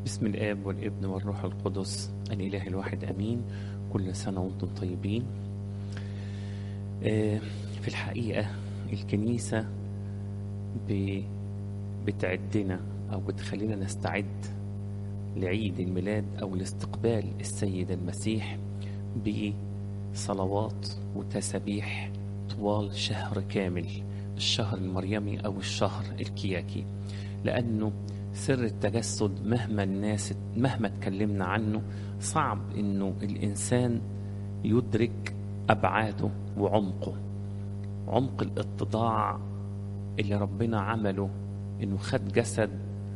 بسم الآب والابن والروح القدس الإله الواحد أمين كل سنة وأنتم طيبين آه، في الحقيقة الكنيسة ب- بتعدنا أو بتخلينا نستعد لعيد الميلاد أو لاستقبال السيد المسيح بصلوات وتسابيح طوال شهر كامل الشهر المريمي أو الشهر الكياكي لأنه سر التجسد مهما الناس مهما اتكلمنا عنه صعب انه الانسان يدرك ابعاده وعمقه عمق الاتضاع اللي ربنا عمله انه خد جسد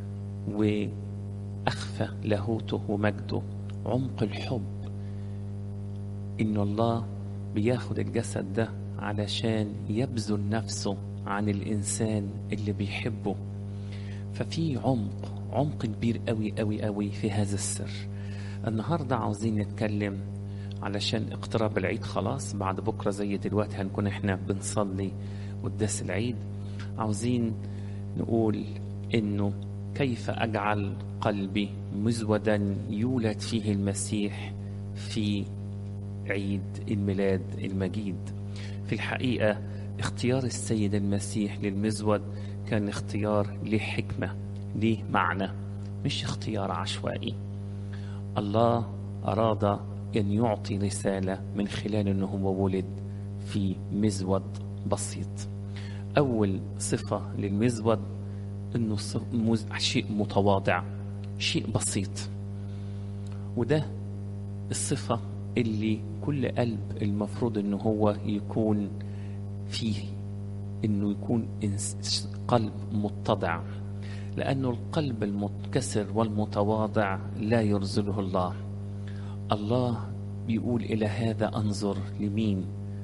واخفى لاهوته ومجده عمق الحب ان الله بياخد الجسد ده علشان يبذل نفسه عن الانسان اللي بيحبه ففي عمق عمق كبير قوي قوي قوي في هذا السر النهارده عاوزين نتكلم علشان اقتراب العيد خلاص بعد بكره زي دلوقتي هنكون احنا بنصلي قداس العيد عاوزين نقول انه كيف اجعل قلبي مزودا يولد فيه المسيح في عيد الميلاد المجيد في الحقيقه اختيار السيد المسيح للمزود كان اختيار ليه حكمة ليه معنى مش اختيار عشوائي الله أراد أن يعطي رسالة من خلال أنه هو ولد في مزود بسيط أول صفة للمزود أنه صف- مز- شيء متواضع شيء بسيط وده الصفة اللي كل قلب المفروض أنه هو يكون فيه انه يكون إنس- قلب متضع لانه القلب المتكسر والمتواضع لا يرزله الله الله بيقول الى هذا انظر لمين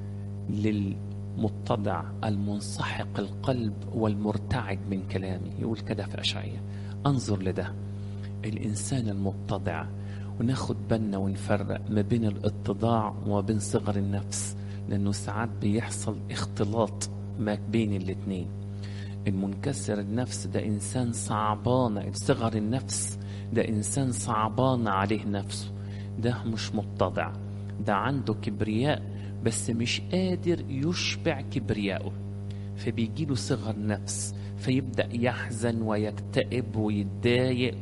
للمتضع المنسحق القلب والمرتعد من كلامي يقول كده في اشعياء انظر لده الانسان المتضع وناخد بالنا ونفرق ما بين الاتضاع وما بين صغر النفس لانه ساعات بيحصل اختلاط ما بين الاتنين المنكسر النفس ده انسان صعبان صغر النفس ده انسان صعبان عليه نفسه ده مش متضع ده عنده كبرياء بس مش قادر يشبع كبرياءه فبيجيله صغر نفس فيبدأ يحزن ويكتئب ويتضايق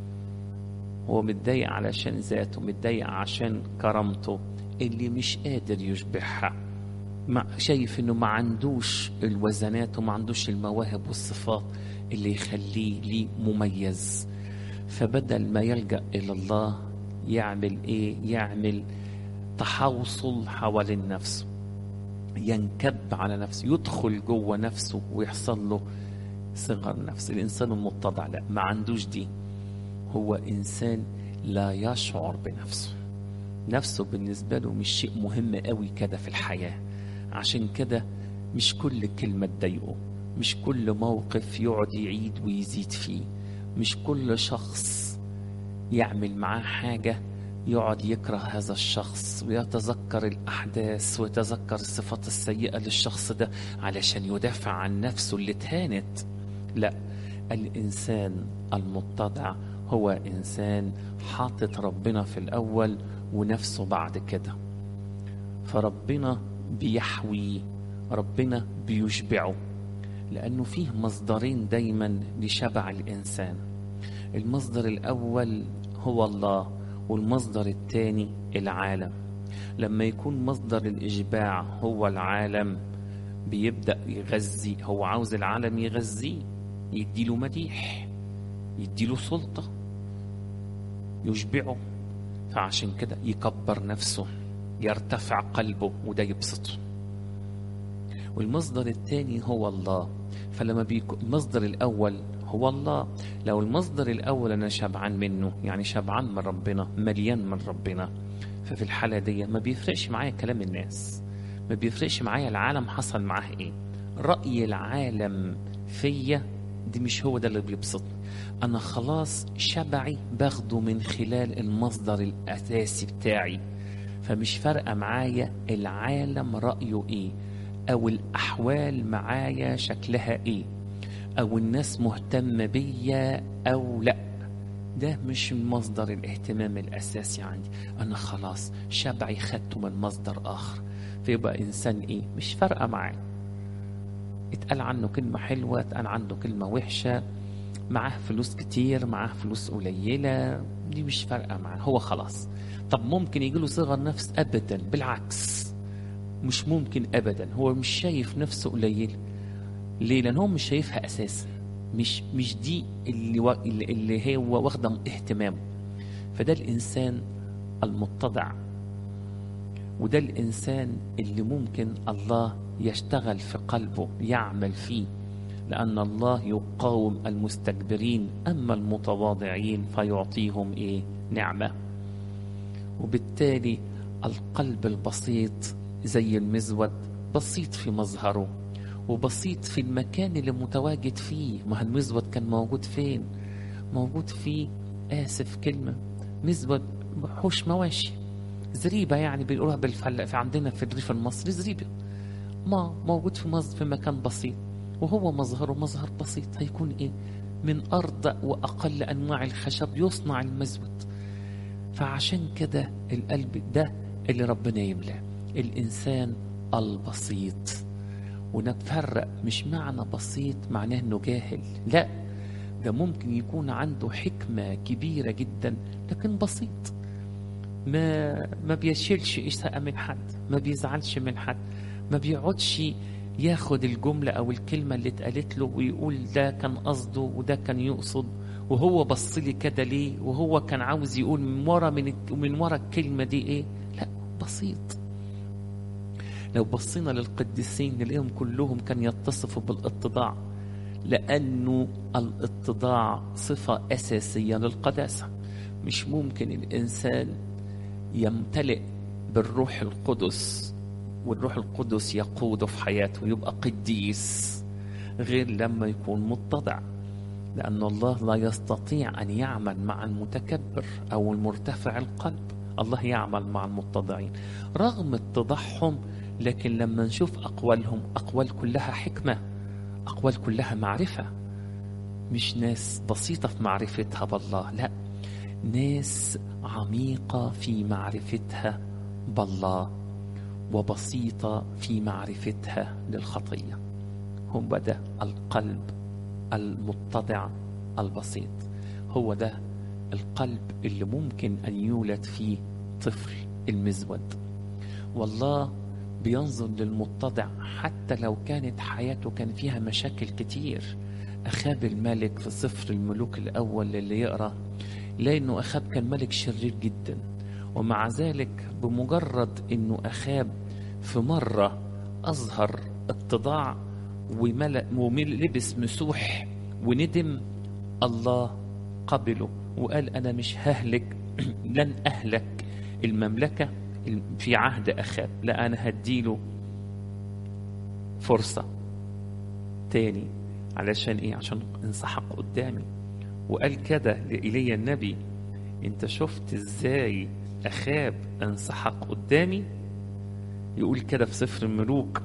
هو متضايق علشان ذاته متضايق عشان كرامته اللي مش قادر يشبعها ما شايف انه ما عندوش الوزنات وما عندوش المواهب والصفات اللي يخليه ليه مميز فبدل ما يلجأ إلى الله يعمل إيه؟ يعمل تحوصل حوالين نفسه ينكب على نفسه يدخل جوه نفسه ويحصل له صغر نفس الإنسان المتضع لا ما عندوش دي هو إنسان لا يشعر بنفسه نفسه بالنسبة له مش شيء مهم قوي كده في الحياة عشان كده مش كل كلمة تضايقه مش كل موقف يقعد يعيد ويزيد فيه مش كل شخص يعمل معاه حاجة يقعد يكره هذا الشخص ويتذكر الأحداث ويتذكر الصفات السيئة للشخص ده علشان يدافع عن نفسه اللي اتهانت لا الإنسان المتضع هو إنسان حاطط ربنا في الأول ونفسه بعد كده فربنا بيحوي ربنا بيشبعه لأنه فيه مصدرين دايما لشبع الإنسان المصدر الأول هو الله والمصدر الثاني العالم لما يكون مصدر الإشباع هو العالم بيبدأ يغذي هو عاوز العالم يغذيه يديله مديح يديله سلطة يشبعه فعشان كده يكبر نفسه يرتفع قلبه وده يبسطه والمصدر الثاني هو الله فلما بيكون المصدر الأول هو الله لو المصدر الأول أنا شبعان منه يعني شبعان من ربنا مليان من ربنا ففي الحالة دي ما بيفرقش معايا كلام الناس ما بيفرقش معايا العالم حصل معاه ايه رأي العالم فيا دي مش هو ده اللي بيبسطني أنا خلاص شبعي باخده من خلال المصدر الأساسي بتاعي فمش فارقة معايا العالم رأيه ايه او الاحوال معايا شكلها ايه او الناس مهتمة بيا او لا ده مش مصدر الاهتمام الأساسي عندي أنا خلاص شبعي خدته من مصدر آخر فيبقى إنسان إيه مش فارقة معاه اتقال عنه كلمة حلوة اتقال عنه كلمة وحشة معاه فلوس كتير معاه فلوس قليلة دي مش فارقة معاه هو خلاص طب ممكن يجي له صغر نفس أبدا بالعكس مش ممكن أبدا هو مش شايف نفسه قليل ليه لأن هو مش شايفها أساسا مش مش دي اللي و... اللي هو واخده اهتمامه فده الانسان المتضع وده الانسان اللي ممكن الله يشتغل في قلبه يعمل فيه لان الله يقاوم المستكبرين اما المتواضعين فيعطيهم ايه نعمه وبالتالي القلب البسيط زي المزود بسيط في مظهره وبسيط في المكان اللي متواجد فيه ما المزود كان موجود فين موجود في آسف كلمة مزود حوش مواشي زريبة يعني بيقولوها بالفل في عندنا في الريف المصري زريبة ما موجود في مز... في مكان بسيط وهو مظهره مظهر بسيط هيكون ايه من أرض وأقل أنواع الخشب يصنع المزود فعشان كده القلب ده اللي ربنا يملاه الإنسان البسيط ونفرق مش معنى بسيط معناه انه جاهل لا ده ممكن يكون عنده حكمة كبيرة جدا لكن بسيط ما ما بيشيلش إساءة من حد ما بيزعلش من حد ما بيقعدش ياخد الجملة أو الكلمة اللي اتقالت له ويقول ده كان قصده وده كان يقصد وهو بص لي كده ليه وهو كان عاوز يقول من ورا من من ورا الكلمة دي إيه لا بسيط لو بصينا للقديسين نلاقيهم كلهم كان يتصفوا بالاتضاع لأنه الاتضاع صفة أساسية للقداسة مش ممكن الإنسان يمتلئ بالروح القدس والروح القدس يقوده في حياته ويبقى قديس غير لما يكون متضع لأن الله لا يستطيع أن يعمل مع المتكبر أو المرتفع القلب الله يعمل مع المتضعين رغم اتضاعهم لكن لما نشوف أقوالهم أقوال كلها حكمة أقوال كلها معرفة مش ناس بسيطة في معرفتها بالله لا ناس عميقة في معرفتها بالله وبسيطة في معرفتها للخطية هم ده القلب المتضع البسيط هو ده القلب اللي ممكن أن يولد فيه طفل المزود والله بينظر للمتضع حتى لو كانت حياته كان فيها مشاكل كتير أخاب الملك في سفر الملوك الأول اللي يقرأ لأنه أخاب كان ملك شرير جدا ومع ذلك بمجرد أنه أخاب في مرة أظهر اتضاع ولبس مسوح وندم الله قبله وقال أنا مش ههلك لن أهلك المملكة في عهد أخاب لا أنا هديله فرصة تاني علشان إيه عشان انسحق قدامي وقال كده لإيليا النبي انت شفت ازاي أخاب انسحق قدامي يقول كده في سفر الملوك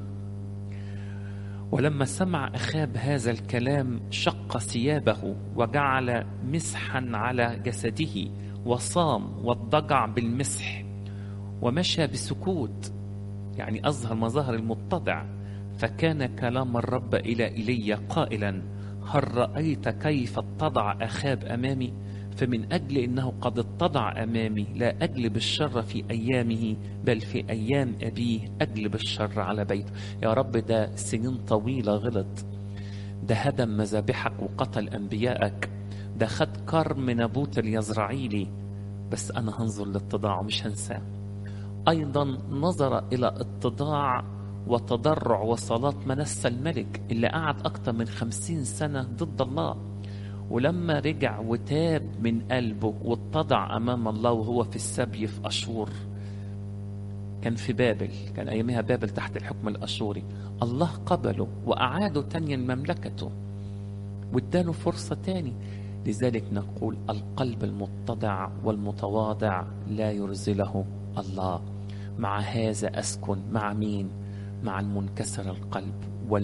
ولما سمع أخاب هذا الكلام شق ثيابه وجعل مسحا على جسده وصام واضطجع بالمسح ومشى بسكوت يعني أظهر مظاهر المتضع فكان كلام الرب إلى إيليا قائلا هل رأيت كيف اتضع أخاب أمامي فمن أجل أنه قد اتضع أمامي لا أجلب الشر في أيامه بل في أيام أبيه أجلب الشر على بيته يا رب ده سنين طويلة غلط ده هدم مذابحك وقتل أنبيائك ده خد كرم نابوت اليزرعيلي بس أنا هنظر للاتضاع ومش هنساه أيضا نظر إلى اتضاع وتضرع وصلاة منسى الملك اللي قعد أكتر من خمسين سنة ضد الله ولما رجع وتاب من قلبه واتضع أمام الله وهو في السبي في أشور كان في بابل كان أيامها بابل تحت الحكم الأشوري الله قبله وأعاده تانيا مملكته واداله فرصة تاني لذلك نقول القلب المتضع والمتواضع لا يرزله الله مع هذا أسكن مع مين مع المنكسر القلب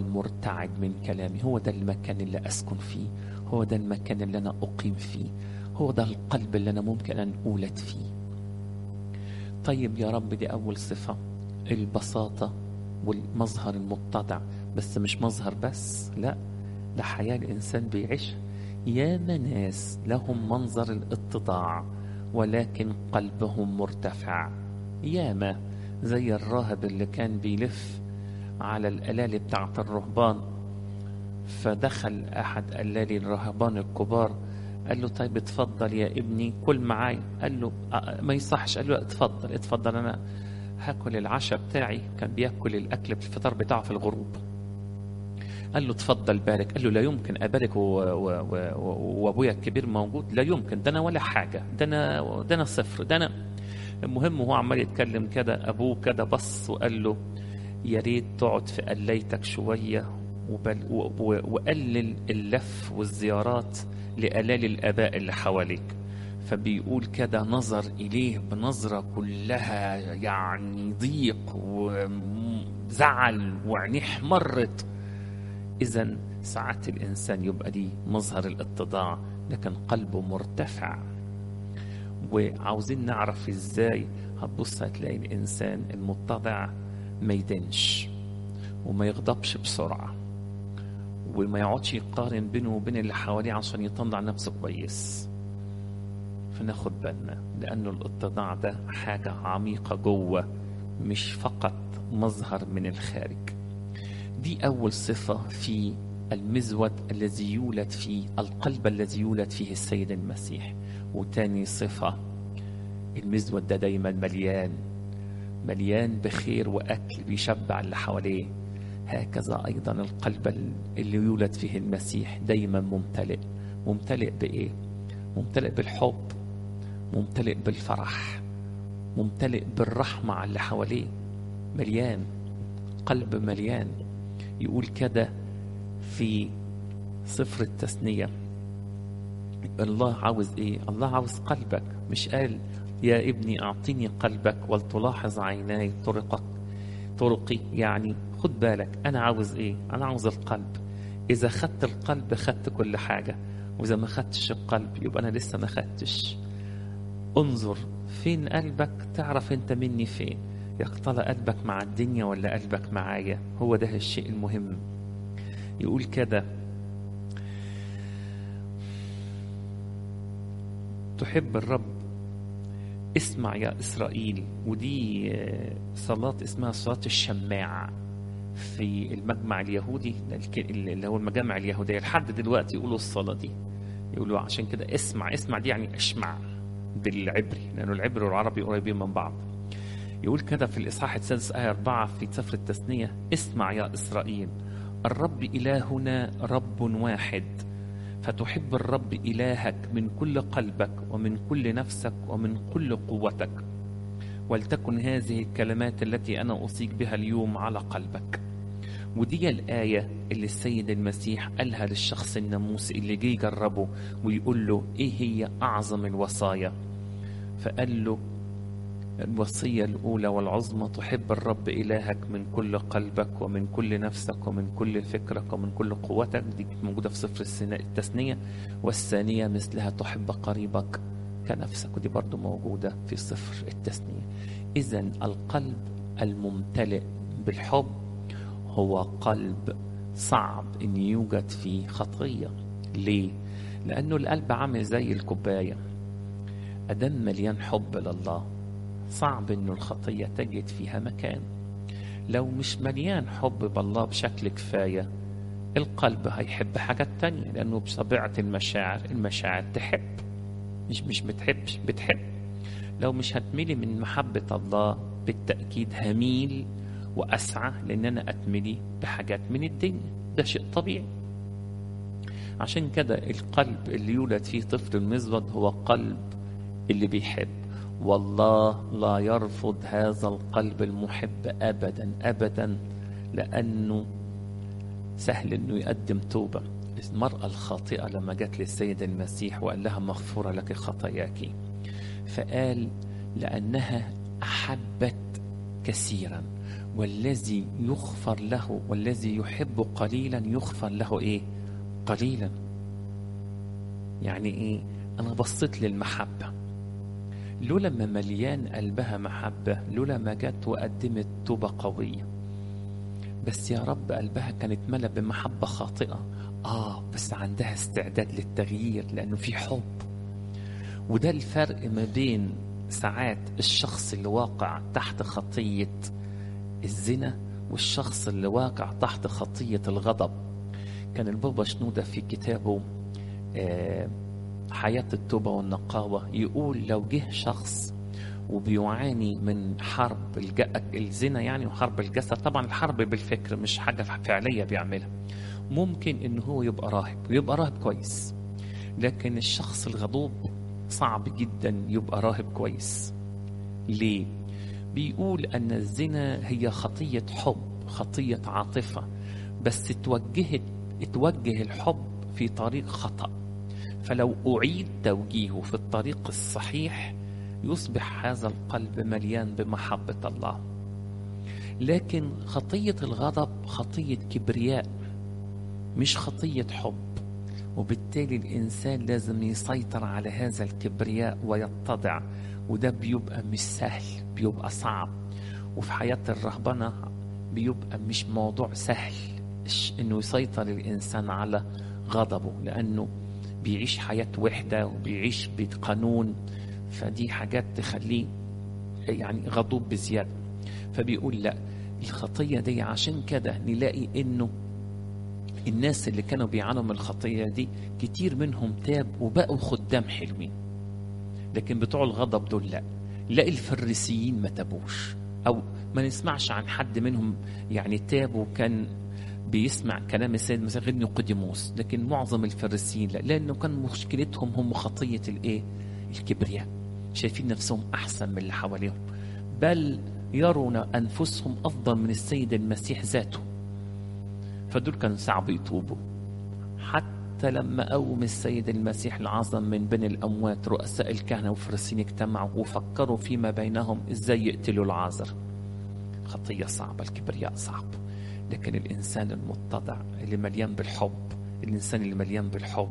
والمرتعد من كلامي هو ده المكان اللي أسكن فيه هو ده المكان اللي أنا أقيم فيه هو ده القلب اللي أنا ممكن أن أولد فيه طيب يا رب دي أول صفة البساطة والمظهر المتضع بس مش مظهر بس لا ده حياة الإنسان بيعيشها ياما ناس لهم منظر الاتضاع ولكن قلبهم مرتفع ياما زي الراهب اللي كان بيلف على الألالي بتاعة الرهبان فدخل أحد ألالي الرهبان الكبار قال له طيب اتفضل يا ابني كل معاي قال له ما يصحش قال له اتفضل اتفضل أنا هاكل العشاء بتاعي كان بياكل الأكل في الفطار بتاعه في الغروب قال له اتفضل بارك قال له لا يمكن ابارك وابويا الكبير موجود لا يمكن ده انا ولا حاجه ده انا ده انا صفر ده انا المهم وهو عمال يتكلم كده ابوه كده بص وقال له يا ريت تقعد في قليتك شويه وبل وقلل اللف والزيارات لألال الآباء اللي حواليك فبيقول كده نظر إليه بنظرة كلها يعني ضيق وزعل وعينيه احمرت إذا ساعات الإنسان يبقى ليه مظهر الاتضاع لكن قلبه مرتفع وعاوزين نعرف إزاي هتبص هتلاقي الإنسان المتضع ما يدنش وما يغضبش بسرعة وما يقعدش يقارن بينه وبين اللي حواليه عشان يطلع نفسه كويس فناخد بالنا لأنه الاتضاع ده حاجة عميقة جوه مش فقط مظهر من الخارج دي أول صفة في المزود الذي يولد فيه القلب الذي يولد فيه السيد المسيح وتاني صفة المزود ده دايما مليان مليان بخير وأكل بيشبع اللي حواليه هكذا أيضا القلب اللي يولد فيه المسيح دايما ممتلئ ممتلئ بإيه؟ ممتلئ بالحب ممتلئ بالفرح ممتلئ بالرحمة على اللي حواليه مليان قلب مليان يقول كده في سفر التثنية الله عاوز ايه الله عاوز قلبك مش قال يا ابني اعطيني قلبك ولتلاحظ عيناي طرقك طرقي يعني خد بالك انا عاوز ايه انا عاوز القلب اذا خدت القلب خدت كل حاجة واذا ما خدتش القلب يبقى انا لسه ما خدتش انظر فين قلبك تعرف انت مني فين يا ترى قلبك مع الدنيا ولا قلبك معايا هو ده الشيء المهم يقول كده تحب الرب اسمع يا إسرائيل ودي صلاة اسمها صلاة الشماع في المجمع اليهودي اللي هو المجامع اليهودية لحد دلوقتي يقولوا الصلاة دي يقولوا عشان كده اسمع اسمع دي يعني اشمع بالعبري لأنه العبري والعربي قريبين من بعض يقول كده في الإصحاح السادس آية أربعة في سفر التثنية اسمع يا إسرائيل الرب إلهنا رب واحد فتحب الرب إلهك من كل قلبك ومن كل نفسك ومن كل قوتك ولتكن هذه الكلمات التي أنا أوصيك بها اليوم على قلبك ودي الآية اللي السيد المسيح قالها للشخص الناموس اللي جه يجربه ويقول له إيه هي أعظم الوصايا فقال له الوصية الأولى والعظمى تحب الرب إلهك من كل قلبك ومن كل نفسك ومن كل فكرك ومن كل قوتك دي موجودة في سفر التثنية والثانية مثلها تحب قريبك كنفسك ودي برضو موجودة في سفر التثنية إذا القلب الممتلئ بالحب هو قلب صعب أن يوجد فيه خطية ليه؟ لأنه القلب عامل زي الكوباية أدم مليان حب لله صعب انه الخطيه تجد فيها مكان لو مش مليان حب بالله بشكل كفايه القلب هيحب حاجات تانية لأنه بطبيعة المشاعر المشاعر تحب مش مش بتحبش بتحب لو مش هتملي من محبة الله بالتأكيد هميل وأسعى لأن أنا أتملي بحاجات من الدنيا ده شيء طبيعي عشان كده القلب اللي يولد فيه طفل المزود هو قلب اللي بيحب والله لا يرفض هذا القلب المحب ابدا ابدا لانه سهل انه يقدم توبه المراه الخاطئه لما جت للسيد المسيح وقال لها مغفوره لك خطاياك فقال لانها احبت كثيرا والذي يغفر له والذي يحب قليلا يغفر له ايه قليلا يعني ايه أنا بصيت للمحبة لولا ما مليان قلبها محبة لولا ما جت وقدمت توبة قوية بس يا رب قلبها كانت ملى بمحبة خاطئة آه بس عندها استعداد للتغيير لأنه في حب وده الفرق ما بين ساعات الشخص اللي واقع تحت خطية الزنا والشخص اللي واقع تحت خطية الغضب كان البابا شنودة في كتابه آه حياة التوبة والنقاوة يقول لو جه شخص وبيعاني من حرب الج... الزنا يعني وحرب الجسد طبعا الحرب بالفكر مش حاجة فعلية بيعملها ممكن ان هو يبقى راهب ويبقى راهب كويس لكن الشخص الغضوب صعب جدا يبقى راهب كويس ليه بيقول ان الزنا هي خطية حب خطية عاطفة بس توجهت توجه الحب في طريق خطأ فلو أعيد توجيهه في الطريق الصحيح يصبح هذا القلب مليان بمحبة الله لكن خطية الغضب خطية كبرياء مش خطية حب وبالتالي الإنسان لازم يسيطر على هذا الكبرياء ويتضع وده بيبقى مش سهل بيبقى صعب وفي حياة الرهبنة بيبقى مش موضوع سهل إنه يسيطر الإنسان على غضبه لأنه بيعيش حياة وحدة وبيعيش بقانون فدي حاجات تخليه يعني غضوب بزيادة فبيقول لا الخطية دي عشان كده نلاقي إنه الناس اللي كانوا بيعانوا من الخطية دي كتير منهم تاب وبقوا خدام حلوين لكن بتوع الغضب دول لا لا الفريسيين ما تابوش أو ما نسمعش عن حد منهم يعني تاب وكان بيسمع كلام السيد المسيح غير نيقوديموس لكن معظم الفريسيين لا لانه كان مشكلتهم هم خطيه الايه الكبرياء شايفين نفسهم احسن من اللي حواليهم بل يرون انفسهم افضل من السيد المسيح ذاته فدول كانوا صعب يتوبوا حتى لما قوم السيد المسيح العظم من بين الاموات رؤساء الكهنه والفريسيين اجتمعوا وفكروا فيما بينهم ازاي يقتلوا العازر خطيه صعبه الكبرياء صعب لكن الإنسان المتضع اللي مليان بالحب الإنسان اللي مليان بالحب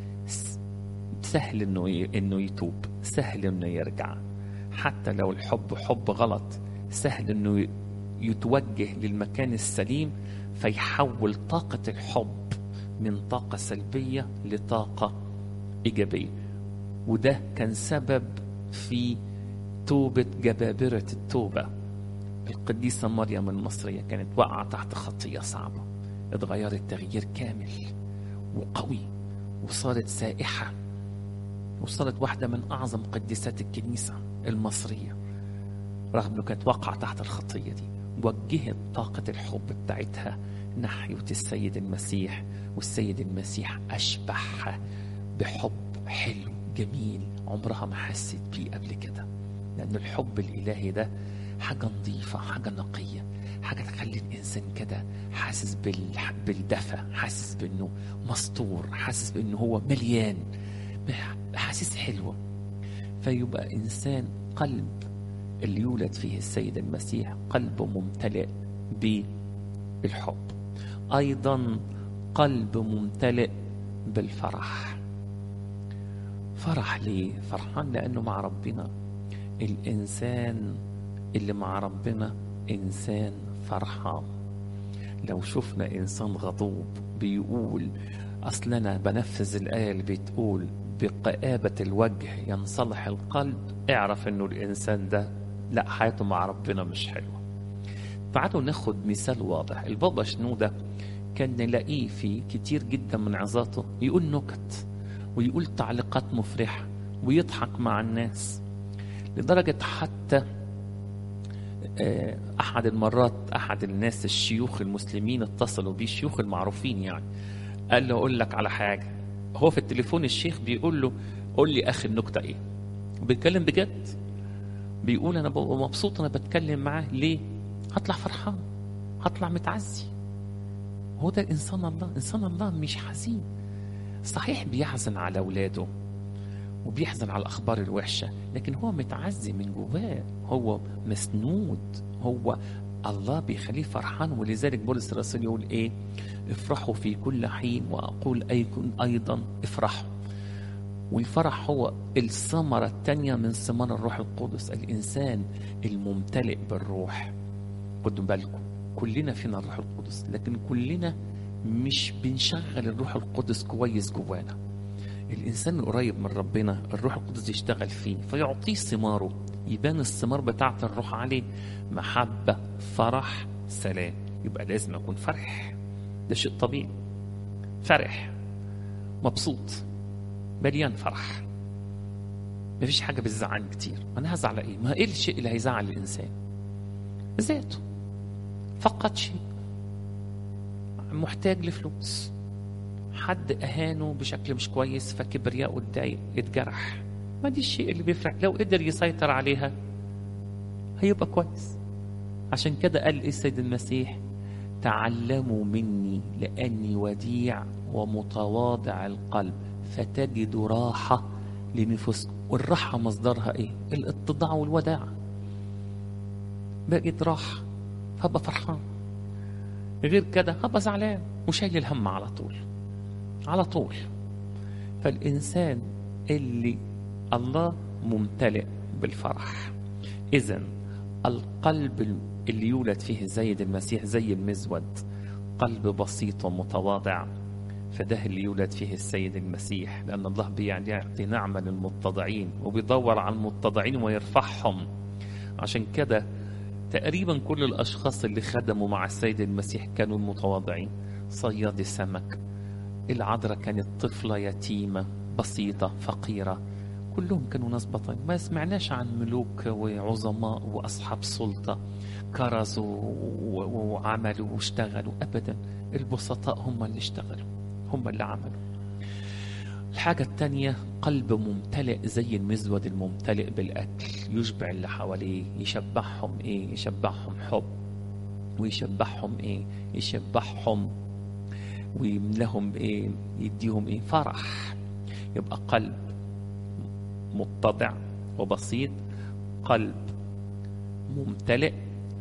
سهل إنه إنه يتوب سهل إنه يرجع حتى لو الحب حب غلط سهل إنه يتوجه للمكان السليم فيحول طاقة الحب من طاقة سلبية لطاقة إيجابية وده كان سبب في توبة جبابرة التوبة القديسة مريم المصرية كانت واقعة تحت خطية صعبة اتغيرت تغيير كامل وقوي وصارت سائحة وصارت واحدة من أعظم قديسات الكنيسة المصرية رغم أنه كانت واقعة تحت الخطية دي وجهت طاقة الحب بتاعتها ناحية السيد المسيح والسيد المسيح أشبعها بحب حلو جميل عمرها ما حست بيه قبل كده لأن الحب الإلهي ده حاجة نظيفة حاجة نقية حاجة تخلي الإنسان كده حاسس بالدفى حاسس بأنه مستور حاسس بأنه هو مليان حاسس حلوة فيبقى إنسان قلب اللي يولد فيه السيد المسيح قلبه ممتلئ بالحب أيضا قلب ممتلئ بالفرح فرح ليه فرحان لأنه مع ربنا الإنسان اللي مع ربنا إنسان فرحان لو شفنا إنسان غضوب بيقول أصل أنا بنفذ الآية اللي بتقول بقآبة الوجه ينصلح القلب اعرف إنه الإنسان ده لا حياته مع ربنا مش حلوة تعالوا ناخد مثال واضح البابا شنودة كان نلاقيه في كتير جدا من عظاته يقول نكت ويقول تعليقات مفرحة ويضحك مع الناس لدرجة حتى أحد المرات أحد الناس الشيوخ المسلمين اتصلوا بيه الشيوخ المعروفين يعني قال له أقول لك على حاجة هو في التليفون الشيخ بيقول له قول لي آخر نكتة إيه بيتكلم بجد بيقول أنا ببقى مبسوط أنا بتكلم معاه ليه هطلع فرحان هطلع متعزي هو ده إنسان الله إنسان الله مش حزين صحيح بيحزن على أولاده وبيحزن على الأخبار الوحشة لكن هو متعزي من جواه هو مسنود هو الله بيخليه فرحان ولذلك بولس الرسول يقول ايه افرحوا في كل حين واقول ايكم ايضا افرحوا والفرح هو الثمرة التانية من ثمار الروح القدس الإنسان الممتلئ بالروح خدوا بالكم كلنا فينا الروح القدس لكن كلنا مش بنشغل الروح القدس كويس جوانا الإنسان القريب من ربنا الروح القدس يشتغل فيه فيعطيه ثماره يبان الثمار بتاعة الروح عليه محبة فرح سلام يبقى لازم أكون فرح ده شيء طبيعي فرح مبسوط مليان فرح مفيش حاجة بتزعلني كتير أنا هزعل إيه؟ ما إيه الشيء اللي هيزعل الإنسان؟ ذاته فقد شيء محتاج لفلوس حد أهانه بشكل مش كويس فكبرياءه اتضايق اتجرح ما دي الشيء اللي بيفرح لو قدر يسيطر عليها هيبقى كويس عشان كده قال إيه السيد المسيح تعلموا مني لأني وديع ومتواضع القلب فتجدوا راحة لنفوسكم والراحة مصدرها إيه؟ الاتضاع والوداع بقيت راحة هبقى فرحان غير كده هبقى زعلان وشايل الهم على طول على طول فالإنسان اللي الله ممتلئ بالفرح إذا القلب اللي يولد فيه السيد المسيح زي المزود قلب بسيط ومتواضع فده اللي يولد فيه السيد المسيح لأن الله بيعطي نعمة للمتضعين وبيدور على المتضعين ويرفعهم عشان كده تقريبا كل الأشخاص اللي خدموا مع السيد المسيح كانوا المتواضعين صياد السمك العذراء كانت طفلة يتيمة بسيطة فقيرة كلهم كانوا ناس بطل ما سمعناش عن ملوك وعظماء وأصحاب سلطة كرزوا وعملوا واشتغلوا أبدا البسطاء هم اللي اشتغلوا هم اللي عملوا الحاجة التانية قلب ممتلئ زي المزود الممتلئ بالأكل يشبع اللي حواليه يشبعهم إيه يشبعهم حب ويشبعهم إيه يشبعهم ويملهم إيه يديهم إيه فرح يبقى قلب متضع وبسيط قلب ممتلئ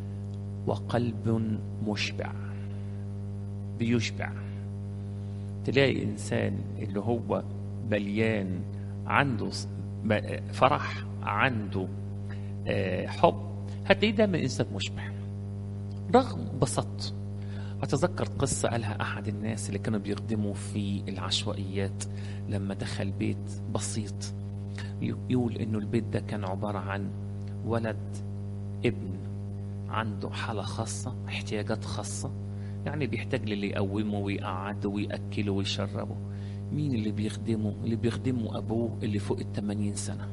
وقلب مشبع بيشبع تلاقي إنسان اللي هو مليان عنده فرح عنده حب هتلاقيه دايما إنسان مشبع رغم بساطته أتذكر قصة قالها أحد الناس اللي كانوا بيخدموا في العشوائيات لما دخل بيت بسيط يقول إنه البيت ده كان عبارة عن ولد ابن عنده حالة خاصة احتياجات خاصة يعني بيحتاج للي يقومه ويقعده ويأكله ويشربه مين اللي بيخدمه اللي بيخدمه أبوه اللي فوق التمانين سنة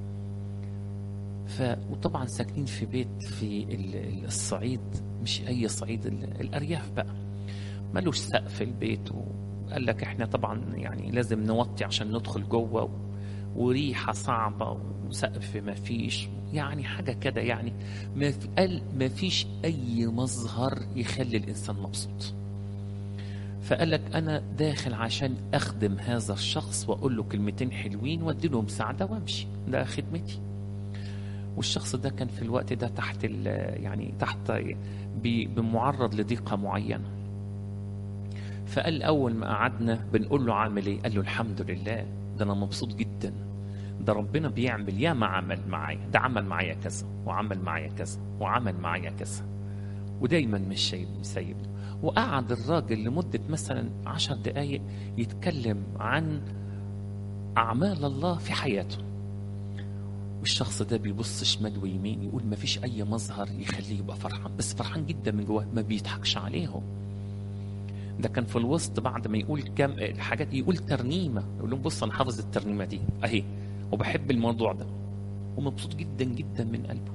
ف... وطبعا ساكنين في بيت في الصعيد مش أي صعيد الأرياف بقى ملوش سقف البيت وقال لك احنا طبعا يعني لازم نوطي عشان ندخل جوه وريحة صعبة وسقف ما فيش يعني حاجة كده يعني ما في قال ما فيش أي مظهر يخلي الإنسان مبسوط فقال لك أنا داخل عشان أخدم هذا الشخص وأقول له كلمتين حلوين وأدي له مساعدة وأمشي ده خدمتي والشخص ده كان في الوقت ده تحت يعني تحت بمعرض لضيقة معينة فقال أول ما قعدنا بنقول له عامل إيه؟ قال له الحمد لله ده أنا مبسوط جدا ده ربنا بيعمل يا ما عمل معايا ده عمل معايا كذا وعمل معايا كذا وعمل معايا كذا ودايما مش سايبني وقعد الراجل لمدة مثلا عشر دقايق يتكلم عن أعمال الله في حياته والشخص ده بيبص شمال ويمين يقول ما فيش أي مظهر يخليه يبقى فرحان بس فرحان جدا من جواه ما بيضحكش عليهم ده كان في الوسط بعد ما يقول كام الحاجات يقول ترنيمة يقول لهم بص أنا حافظ الترنيمة دي أهي وبحب الموضوع ده ومبسوط جدا جدا من قلبه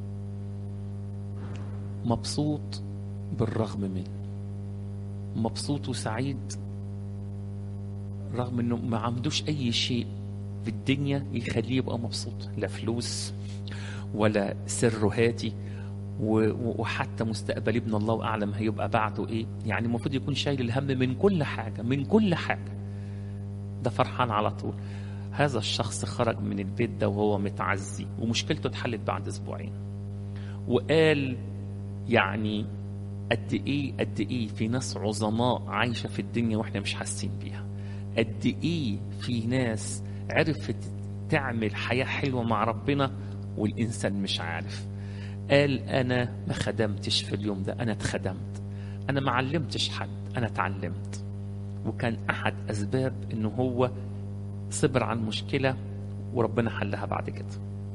مبسوط بالرغم منه مبسوط وسعيد رغم انه ما عندوش اي شيء في الدنيا يخليه يبقى مبسوط لا فلوس ولا سر هاتي وحتى مستقبل ابن الله اعلم هيبقى بعده ايه يعني المفروض يكون شايل الهم من كل حاجه من كل حاجه ده فرحان على طول هذا الشخص خرج من البيت ده وهو متعزي ومشكلته اتحلت بعد اسبوعين وقال يعني قد ايه قد ايه في ناس عظماء عايشه في الدنيا واحنا مش حاسين بيها قد ايه في ناس عرفت تعمل حياة حلوة مع ربنا والإنسان مش عارف قال أنا ما خدمتش في اليوم ده أنا اتخدمت أنا ما علمتش حد أنا اتعلمت وكان أحد أسباب إنه هو صبر عن مشكلة وربنا حلها بعد كده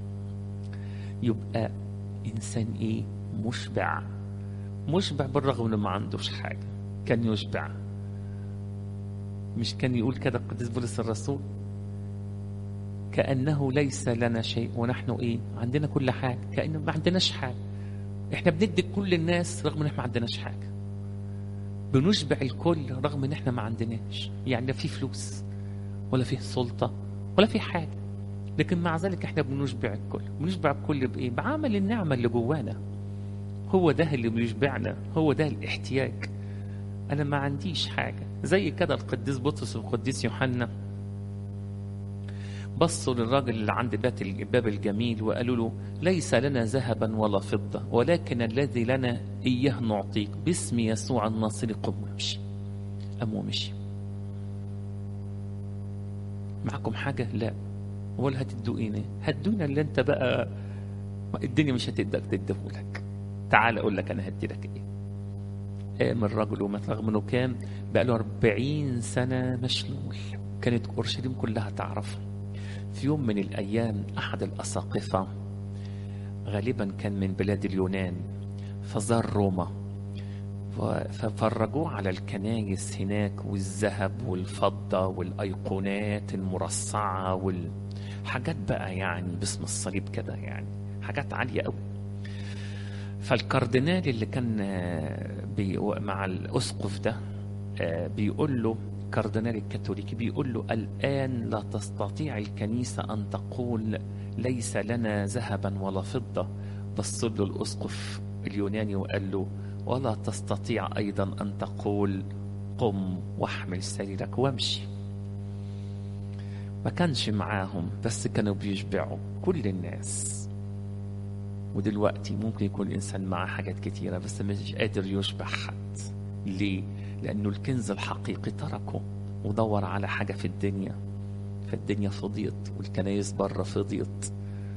يبقى إنسان إيه مشبع مشبع بالرغم إنه ما عندوش حاجة كان يشبع مش كان يقول كده القديس بولس الرسول كأنه ليس لنا شيء ونحن إيه عندنا كل حاجة كأنه ما عندناش حاجة إحنا بندي كل الناس رغم إن إحنا ما عندناش حاجة بنشبع الكل رغم إن إحنا ما عندناش يعني لا في فلوس ولا فيه سلطة ولا في حاجة لكن مع ذلك إحنا بنشبع الكل بنشبع الكل بإيه بعمل النعمة اللي جوانا هو ده اللي بيشبعنا هو ده الاحتياج أنا ما عنديش حاجة زي كده القديس بطرس والقديس يوحنا بصوا للراجل اللي عند بيت الباب الجميل وقالوا له ليس لنا ذهبا ولا فضة ولكن الذي لنا إياه نعطيك باسم يسوع الناصري قم وامشي قام ومشي معكم حاجة؟ لا ولا هتدوقينا هتدونا اللي انت بقى الدنيا مش هتقدر تديهولك تعال اقول لك انا هدي لك ايه قام الرجل ومات رغم انه كان بقى له 40 سنه مشلول كانت اورشليم كلها تعرفه في يوم من الايام احد الاساقفه غالبا كان من بلاد اليونان فزار روما ففرجوه على الكنايس هناك والذهب والفضة والأيقونات المرصعة والحاجات بقى يعني باسم الصليب كده يعني حاجات عالية قوي فالكاردينال اللي كان بي مع الأسقف ده بيقول له كاردينال الكاثوليكي بيقول له الآن لا تستطيع الكنيسة أن تقول ليس لنا ذهبا ولا فضة بص له الأسقف اليوناني وقال له ولا تستطيع أيضا أن تقول قم واحمل سريرك وامشي ما كانش معاهم بس كانوا بيشبعوا كل الناس ودلوقتي ممكن يكون الإنسان معاه حاجات كتيرة بس مش قادر يشبع حد ليه؟ لأنه الكنز الحقيقي تركه ودور على حاجة في الدنيا فالدنيا فضيت والكنايس بره فضيت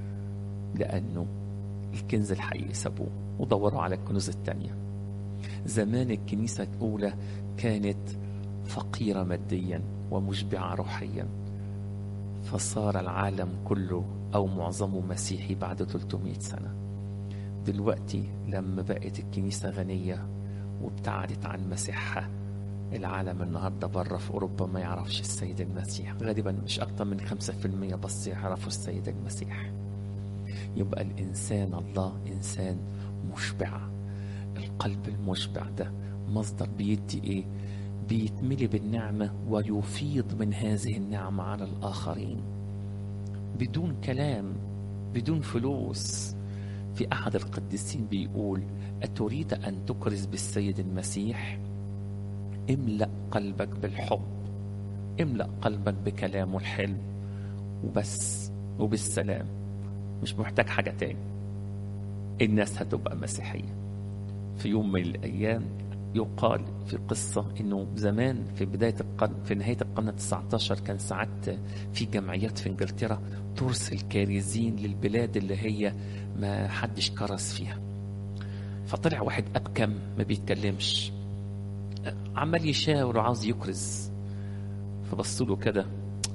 لأنه الكنز الحقيقي سابوه ودوروا على الكنوز التانية زمان الكنيسة الأولى كانت فقيرة ماديا ومشبعة روحيا فصار العالم كله أو معظمه مسيحي بعد 300 سنة دلوقتي لما بقت الكنيسة غنية وابتعدت عن مسيحها العالم النهاردة بره في أوروبا ما يعرفش السيد المسيح غالبا مش أكتر من 5% بس يعرفوا السيد المسيح يبقى الإنسان الله إنسان مشبع القلب المشبع ده مصدر بيدي إيه بيتملي بالنعمة ويفيض من هذه النعمة على الآخرين بدون كلام بدون فلوس في أحد القديسين بيقول أتريد أن تكرز بالسيد المسيح املأ قلبك بالحب املأ قلبك بكلامه الحلو وبس وبالسلام مش محتاج حاجة تاني الناس هتبقى مسيحية في يوم من الأيام يقال في قصة إنه زمان في بداية القرن في نهاية القرن التسعة كان ساعات في جمعيات في إنجلترا ترسل كارزين للبلاد اللي هي ما حدش كرز فيها فطلع واحد أبكم ما بيتكلمش عمال يشاور وعاوز يكرز فبصوا له كده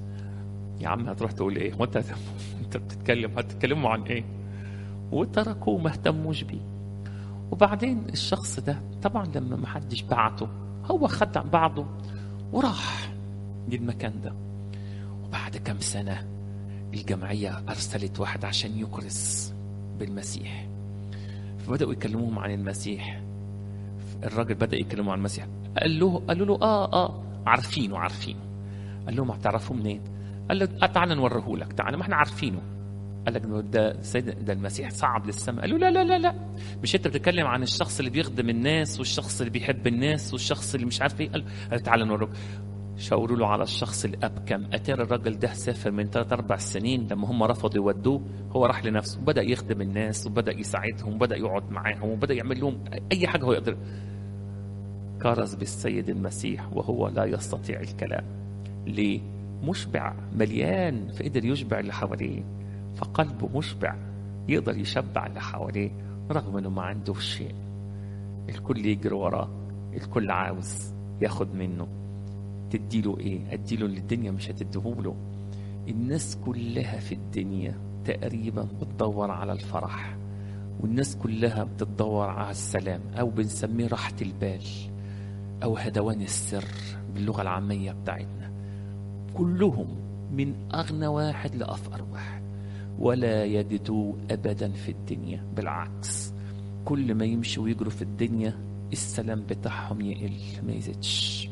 يا عم هتروح تقول ايه وانت انت بتتكلم هتتكلموا عن ايه وتركوه وما اهتموش بيه وبعدين الشخص ده طبعا لما ما حدش بعته هو خد بعضه وراح للمكان ده وبعد كم سنة الجمعية أرسلت واحد عشان يكرز بالمسيح فبدأوا يكلموهم عن المسيح الراجل بدأ يكلموا عن المسيح قال له قالوا له اه اه عارفينه عارفينه قال لهم هتعرفوه منين؟ قال له تعالى نوريه لك تعالى ما احنا عارفينه قال لك ده سيد ده المسيح صعد للسماء قال له لا لا لا لا مش انت بتتكلم عن الشخص اللي بيخدم الناس والشخص اللي بيحب الناس والشخص اللي مش عارف ايه قال له تعالى نوريك شاوروا له على الشخص الابكم اتاري الراجل ده سافر من ثلاث اربع سنين لما هم رفضوا يودوه هو راح لنفسه وبدا يخدم الناس وبدا يساعدهم وبدا يقعد معاهم وبدا يعمل لهم اي حاجه هو يقدر كرز بالسيد المسيح وهو لا يستطيع الكلام ليه مشبع مليان فقدر يشبع اللي حواليه فقلبه مشبع يقدر يشبع اللي حواليه رغم انه ما عندوش شيء الكل يجري وراه الكل عاوز ياخد منه تديله ايه اديله اللي الدنيا مش هتديهوله الناس كلها في الدنيا تقريبا بتدور على الفرح والناس كلها بتدور على السلام او بنسميه راحة البال او هدوان السر باللغة العامية بتاعتنا كلهم من اغنى واحد لافقر واحد ولا يجدوا ابدا في الدنيا بالعكس كل ما يمشوا ويجروا في الدنيا السلام بتاعهم يقل ما يزيدش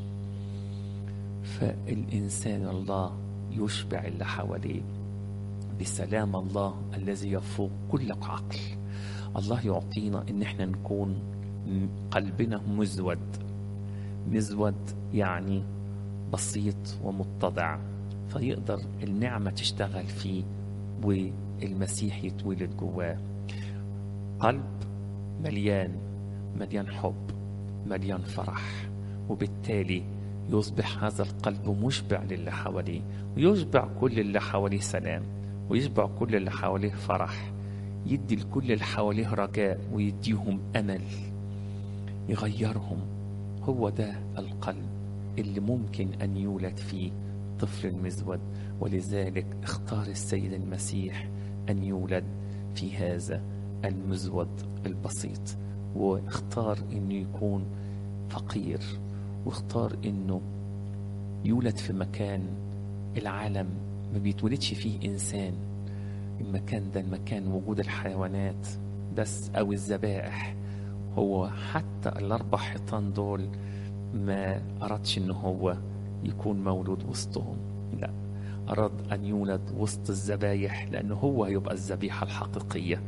فالإنسان الله يشبع اللي حواليه بسلام الله الذي يفوق كل عقل الله يعطينا ان احنا نكون قلبنا مزود مزود يعني بسيط ومتضع فيقدر النعمة تشتغل فيه والمسيح يتولد جواه قلب مليان مليان حب مليان فرح وبالتالي يصبح هذا القلب مشبع للي حواليه ويشبع كل اللي حواليه سلام ويشبع كل اللي حواليه فرح يدي لكل اللي حواليه رجاء ويديهم أمل يغيرهم هو ده القلب اللي ممكن أن يولد فيه طفل المزود ولذلك اختار السيد المسيح أن يولد في هذا المزود البسيط واختار أنه يكون فقير واختار أنه يولد في مكان العالم ما بيتولدش فيه إنسان المكان ده المكان وجود الحيوانات بس أو الذبائح هو حتى الأربع حيطان دول ما أردش إن هو يكون مولود وسطهم لا أراد أن يولد وسط الذبايح لأنه هو هيبقى الذبيحة الحقيقية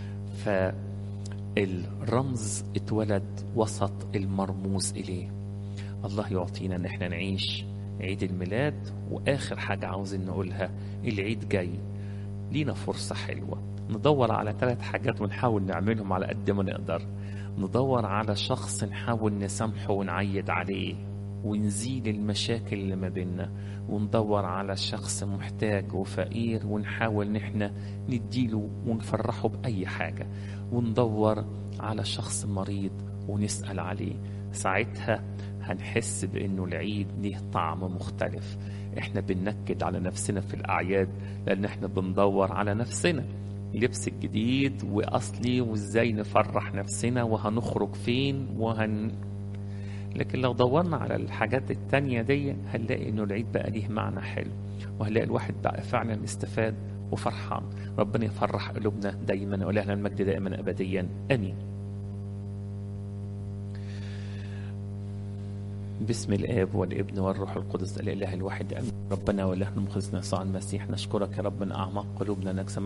فالرمز اتولد وسط المرموز إليه الله يعطينا إن احنا نعيش عيد الميلاد وآخر حاجة عاوزين نقولها العيد جاي لينا فرصة حلوة ندور على ثلاث حاجات ونحاول نعملهم على قد ما نقدر ندور على شخص نحاول نسامحه ونعيد عليه ونزيل المشاكل اللي ما بيننا وندور على شخص محتاج وفقير ونحاول نحن نديله ونفرحه بأي حاجة وندور على شخص مريض ونسأل عليه ساعتها هنحس بأنه العيد ليه طعم مختلف احنا بننكد على نفسنا في الأعياد لأن احنا بندور على نفسنا اللبس الجديد وأصلي وإزاي نفرح نفسنا وهنخرج فين وهن لكن لو دورنا على الحاجات التانية دي هنلاقي انه العيد بقى ليه معنى حلو وهنلاقي الواحد بقى فعلا استفاد وفرحان ربنا يفرح قلوبنا دايما ولهنا المجد دائما ابديا امين باسم الاب والابن والروح القدس الاله الواحد امين ربنا ولهنا مخلصنا يسوع المسيح نشكرك يا رب من اعماق قلوبنا انك